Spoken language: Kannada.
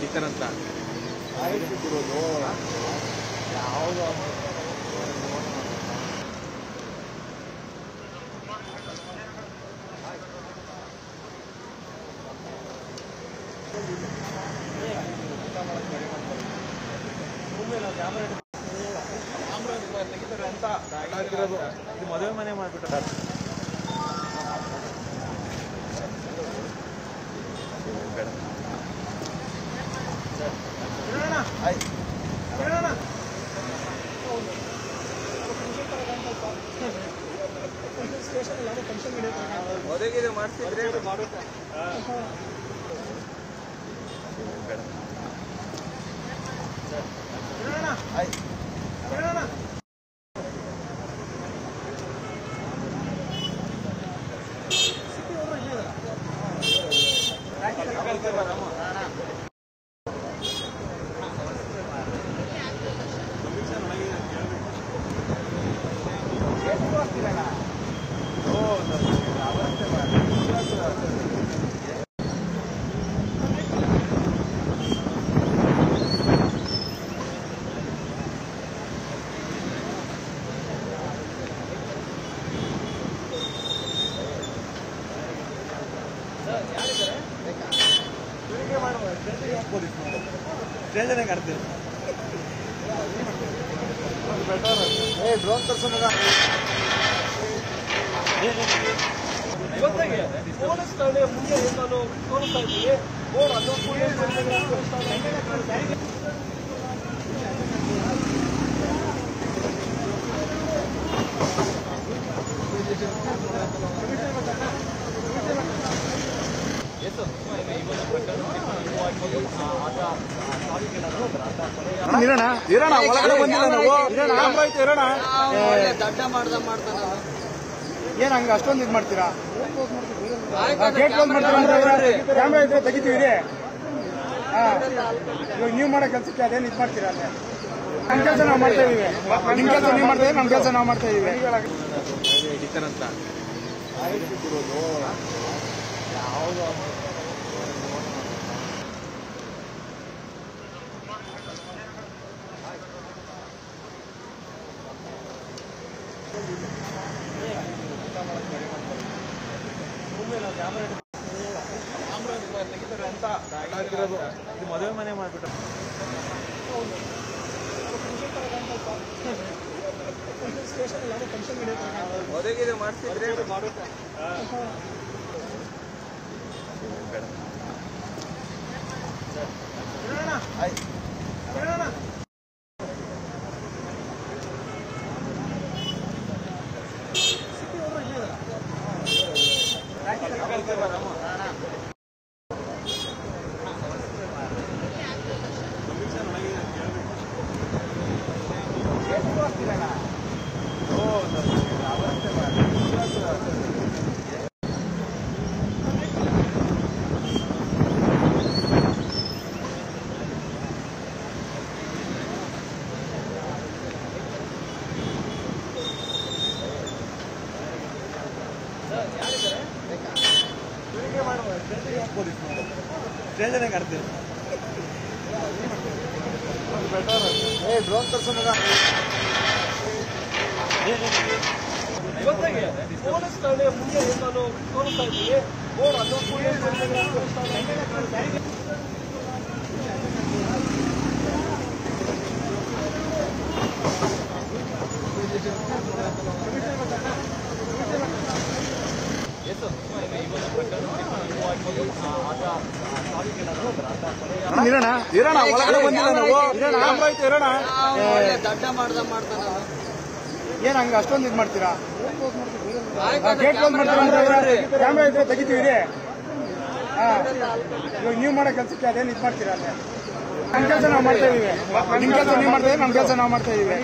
ಎಡಿಟರ್ ಅಂತ ಇದು ಮದುವೆ ಮನೆ ಮಾಡ್ಬಿಟ್ಟ ಮದುವೆಗೆ ಮಾಡ್ತಿದ್ರೆ ಸ್ಟೇಜನೇ ಕಾಡ್ತೀನಿ ಏ ಡ್ರೋನ್ ತರ್ಸೋ ಮಗ ಇವತ್ತಿಗೆ ಪೊಲೀಸ್ ಠಾಣೆಯ ಮುಂದೆ ನಾನು ತೋರಿಸ್ತಾ ಇದ್ದೀನಿ ಬೋರ್ಡ್ ಅದು ಪೊಲೀಸ್ ಠಾಣೆ ಇರೋಣ ಇರೋಣ ಒಳಗಡೆ ಬಂದಿಲ್ಲ ನಾವು ಇರೋಣ ಆಯ್ತು ಇರೋಣ ದಡ್ಡ ಮಾಡ್ದ ಮಾಡ್ತಾನ ಏನ್ ಹಂಗ ಅಷ್ಟೊಂದು ಇದು ಮಾಡ್ತೀರಾ ಗೇಟ್ ಕ್ಲೋಸ್ ಮಾಡ್ತೀರಾ ಕ್ಯಾಮ್ರಾ ಇದ್ರೆ ತೆಗಿತೀವಿ ಇದೆ ಹಾ ಇವಾಗ ನೀವು ಮಾಡೋ ಕೆಲಸಕ್ಕೆ ಅದೇನು ಇದು ಮಾಡ್ತೀರಾ ಅಲ್ಲೇ ನಮ್ಮ ಕೆಲಸ ನಾವು ಮಾಡ್ತಾ ಇದೀವಿ ನಿಮ್ ಕೆಲಸ ನೀವು ಮಾಡ್ತಾ ಇದೀವಿ ನಮ್ಮ ಕೆಲಸ ನಾವು ಮಾಡ್ತಾ ಇದೀವಿ ಎಡಿಟರ್ ಅಂತ ಇದು ಮದುವೆ ಮನೆ ಮಾಡ್ಬಿಟ್ಟ ಮದುವೆಗೆ ಮಾಡ್ತಿದ್ರೆ ಸ್ಟೇಜನೇ ಕಾಡ್ತೀನಿ ಏ ಡ್ರೋನ್ ತರ್ಸೋ ಮಗ ಇವತ್ತಿಗೆ ಪೊಲೀಸ್ ಠಾಣೆಯ ಮುಂದೆ ನಾನು ತೋರಿಸ್ತಾ ಇದ್ದೀನಿ ಬೋರ್ಡ್ ಅದು ಪೊಲೀಸ್ ಠಾಣೆ ಇರೋಣ ಇರೋಣ ಒಳಗಡೆ ಬಂದಿಲ್ಲ ನಾವು ಇರೋಣ ಆಯ್ತು ಇರೋಣ ದಡ್ಡ ಮಾಡ್ದ ಮಾಡ್ತಾನ ಏನ್ ಹಂಗ ಅಷ್ಟೊಂದು ಇದು ಮಾಡ್ತೀರಾ ಗೇಟ್ ಕ್ಲೋಸ್ ಮಾಡ್ತೀರಾ ಕ್ಯಾಮ್ರಾ ಇದ್ರೆ ತೆಗಿತೀವಿ ಇದೆ ಹಾ ಇವಾಗ ನೀವು ಮಾಡೋ ಕೆಲಸಕ್ಕೆ ಅದೇನು ಇದು ಮಾಡ್ತೀರಾ ಅಲ್ಲೇ ನಮ್ಮ ಕೆಲಸ ನಾವು ಮಾಡ್ತಾ ಇದೀವಿ ನಿಮ್ ಕೆಲಸ ನೀವು ಮಾಡ್ತಾ ಇದೀವಿ ನಮ್ಮ ಕೆಲಸ ನಾವು ಮಾಡ್ತಾ ಇದೀವಿ